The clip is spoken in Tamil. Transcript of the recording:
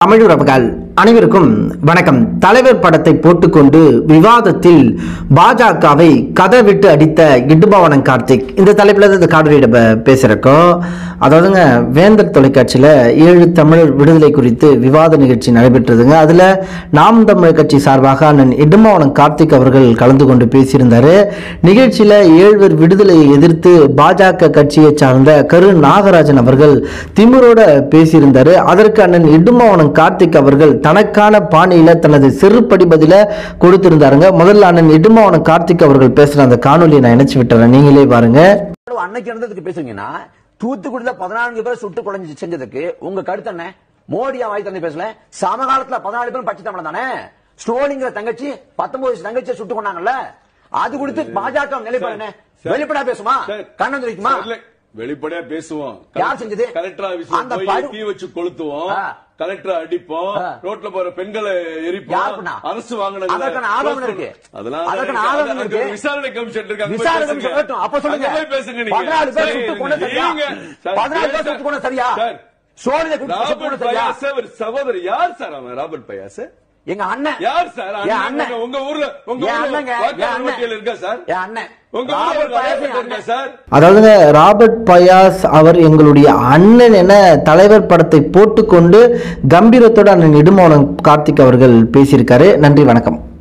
தமிழுறவுகள் அனைவருக்கும் வணக்கம் தலைவர் படத்தை போட்டுக்கொண்டு விவாதத்தில் பாஜகவை கதை விட்டு அடித்த இடுபாவனம் கார்த்திக் இந்த தலைப்பில் தான் இந்த காணொலியிட ப- பேசுறக்கோம் அதாவதுங்க வேந்தர் தொலைக்காட்சியில் ஏழு தமிழர் விடுதலை குறித்து விவாத நிகழ்ச்சி நடைபெற்றதுங்க அதில் நாம் தமிழர் கட்சி சார்பாக அண்ணன் இடும்பாவனம் கார்த்திக் அவர்கள் கலந்து கொண்டு பேசியிருந்தாரு நிகழ்ச்சியில் ஏழ்வர் விடுதலையை எதிர்த்து பாஜக கட்சியை சார்ந்த கரு நாகராஜன் அவர்கள் திமிரோட பேசியிருந்தாரு அதற்கு அண்ணன் இடும்பாவனம் கார்த்திக் அவர்கள் தனக்கான பாணியில தனது செருப்படி பதில கொடுத்திருந்தாருங்க முதல்ல அண்ணன் இடும்பாவனம் கார்த்திக் அவர்கள் பேசுற அந்த காணொலியை நான் இணைச்சு விட்டுறேன் நீங்களே பாருங்க அன்னைக்கு நடந்ததுக்கு பேசுங்கன்னா தூத்துக்குடியில பதினான்கு பேர் சுட்டு குழஞ்சு செஞ்சதுக்கு உங்க கருத்து என்ன மோடியா வாய் தந்தை பேசல சமகாலத்துல பதினாலு பேரும் பச்சை தமிழன் தானே ஸ்டோலிங்கிற தங்கச்சி பத்தொன்பது வயசு தங்கச்சியை சுட்டு கொண்டாங்கல்ல அது குறித்து பாஜக நிலைப்பாடு என்ன வெளிப்படா பேசுமா சார், கண்ணன் தெரிவிக்குமா சார், இல்ல, வெளிப்படையா பேசுவோம் யார் செஞ்சது? கலெக்டர் ஆபீஸ்ல அந்த போய் படு- தீ வச்சு கொளுத்துவோம் ஆ. கலெக்டர் அடிப்போம் ஆ. ரோட்ல போற பெண்களை யார் எரிப்போம் பண்ணா? அரசு வாங்கினது அதற்கான ஆதாரம் இருக்கு. அதெல்லாம் அதற்கான இருக்கு. ஆதாரம் அங்க இருக்கு. ஒரு விசாரணை கமிஷன் இருக்கு அங்க போய் விசாரணை பேசுங்க. கமிஷன் வரட்டும். அப்ப சொல்லுங்க. அங்க போய் பேசுங்க நீங்க. பதினாலு பேர் சரி, சுட்டு கொண்டது சரியா? நீங்க- சார், பதினாலு பேர் சார், சுட்டு கொண்டது சரியா? சார், சோழியை குடிச்சு சுட்டு ராபர்ட் கொண்டது சரியா? பயாஸ் ஒரு சகோதரி யார் சார் அவன் ராபர்ட் பயாஸ் எங்க அண்ணன் யார் சார் என் அண்ணன் அண்ணன் உங்க- உங்க ஊர்ல உங்க என் ஊர்ல அண்ணங்க, என் வாக்காளர் அண்ணன். பட்டியல் இருக்கா சார் என் அண்ணன் உங்க ஊர்ல ராபர்ட் ஒரு பயாஸ் என் இருக்கா அண்ணன். சார் அதாவதுங்க ராபர்ட் பயாஸ் அவர் எங்களுடைய அண்ணன் என தலைவர் படத்தை போட்டுக்கொண்டு கம்பீரத்தோட அண்ணன் இடுமோனம் கார்த்திக் அவர்கள் பேசியிருக்காரு நன்றி வணக்கம்